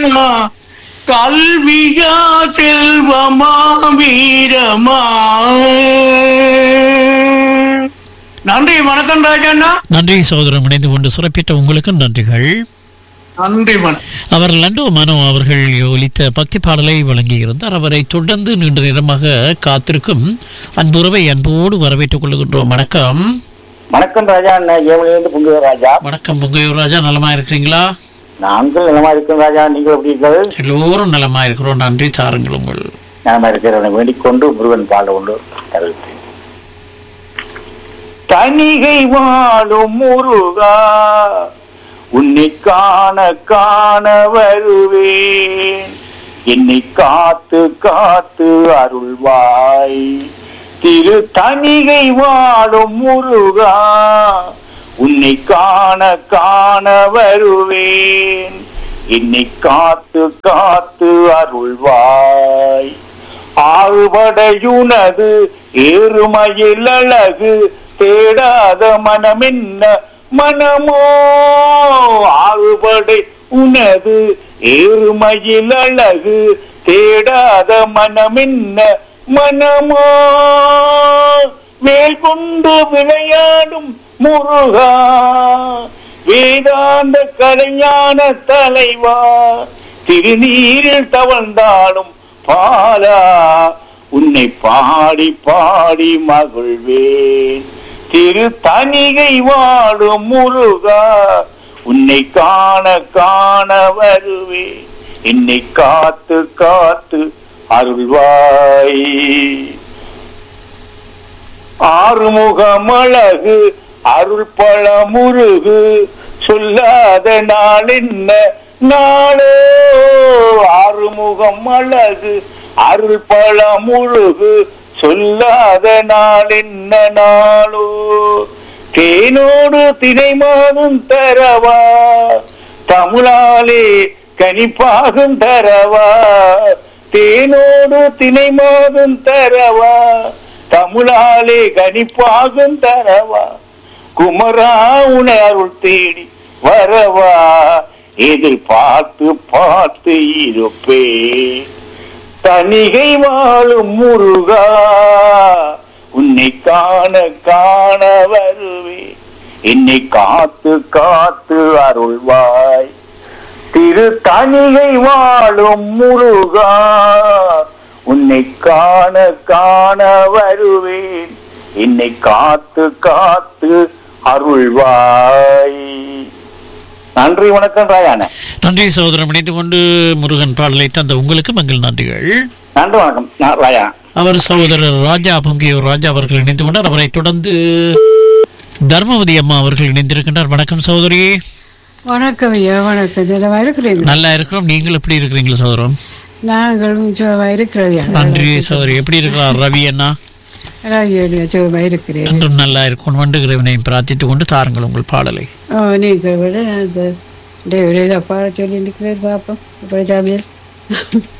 கல்வியா செல்வமா வீரமா நன்றி வணக்கம் ராஜண்ணா நன்றி சகோதரன் இணைந்து கொண்டு சிறப்பித்த உங்களுக்கு நன்றிகள் நன்றி வணக்கம் அவர் லண்டோ மனோ அவர்கள் ஒலித்த பக்தி பாடலை வழங்கியிருந்தார் அவரை தொடர்ந்து நீண்ட நேரமாக காத்திருக்கும் அன்புறவை அன்போடு வரவேற்றுக் கொள்கின்றோம் வணக்கம் வணக்கம் ராஜா நான் ஏமலிருந்து புங்குவர் ராஜா வணக்கம் பொங்கையூர் ராஜா நலமா இருக்கிறீங்களா நாங்கள் நலமா இருக்கோம் ராஜா நீங்கள் எப்படி இருக்கிறீர்கள் எல்லோரும் நலமா இருக்கிறோம் நன்றி தாருங்கள் உங்கள் நலமா இருக்கிறவனை வேண்டிக் கொண்டு முருகன் பாட கொண்டு தருகிறேன் தனிகை வாழும் முருகா உன்னை காண காண வருவேன் என்னை காத்து காத்து அருள்வாய் திரு தனிகை வாழும் முருகா உன்னை காண காண வருவேன் என்னை காத்து காத்து அருள்வாய் ஆழ்வடையுனது ஏறுமையில் அழகு தேடாத மனமென்ன மனமோ ஆழ்வடை உனது ஏறுமையில் அழகு தேடாத மனமென்ன மனமோ வேல் கொண்டு விளையாடும் முருகா வேதாந்த கலைஞான தலைவா திருநீரில் தவழ்ந்தாலும் பாலா உன்னை பாடி பாடி மகிழ்வேன் திரு தனிகை வாடும் முருகா உன்னை காண காண வருவேன் என்னை காத்து காத்து அருள்வாய் ஆறுமுகமழகு அருள் பழ முருகு சொல்லாத நாள் என்ன நாளோ ஆறுமுகம் அழகு அருள் பழ முருகு சொல்லாத நாள் என்ன நாளோ தேனோடு தினை மாதம் தரவா தமிழாலே கனிப்பாகும் தரவா தேனோடு தினை மாதம் தரவா தமிழாலே கனிப்பாகும் தரவா குமரா உனை அருள் தேடி வரவா எதிர்பார்த்து பார்த்து இருப்பே தனிகை வாழும் முருகா உன்னை காண காண வருவே என்னை காத்து காத்து அருள்வாய் திரு தனிகை வாழும் முருகா உன்னை காண காண வருவேன் என்னை காத்து காத்து அருள்வாய் நன்றி வணக்கம் ராயான நன்றி சகோதரன் இணைந்து கொண்டு முருகன் பாடலை தந்த உங்களுக்கு மங்கள் நன்றிகள் நன்றி வணக்கம் நான் ராயா அவர் சகோதரர் ராஜா பொங்கியூர் ராஜா அவர்கள் இணைந்து கொண்டார் அவரை தொடர்ந்து தர்மவதி அம்மா அவர்கள் இணைந்திருக்கின்றார் வணக்கம் சகோதரி வணக்கம் ஐயா வணக்கம் நலமா இருக்கிறீங்க நல்லா இருக்கிறோம் நீங்கள் எப்படி இருக்கிறீங்களா சகோதரன் நாங்களும் சுகமா இருக்கிறோம் ஐயா. நன்றி சகோதரி எப்படி இருக்கிறார் ரவி அண்ணா ராஜேடியா சுகமா இருக்கிறேன் என்றும் நல்லா இருக்கும் வண்டு இறைவனை பிரார்த்தித்துக் கொண்டு தாருங்கள் உங்கள் பாடலை ஓ நீங்கள் விட அந்த டேவிட இதை பாட சொல்லி இருக்கிறேன் பார்ப்போம் இப்படி சமையல்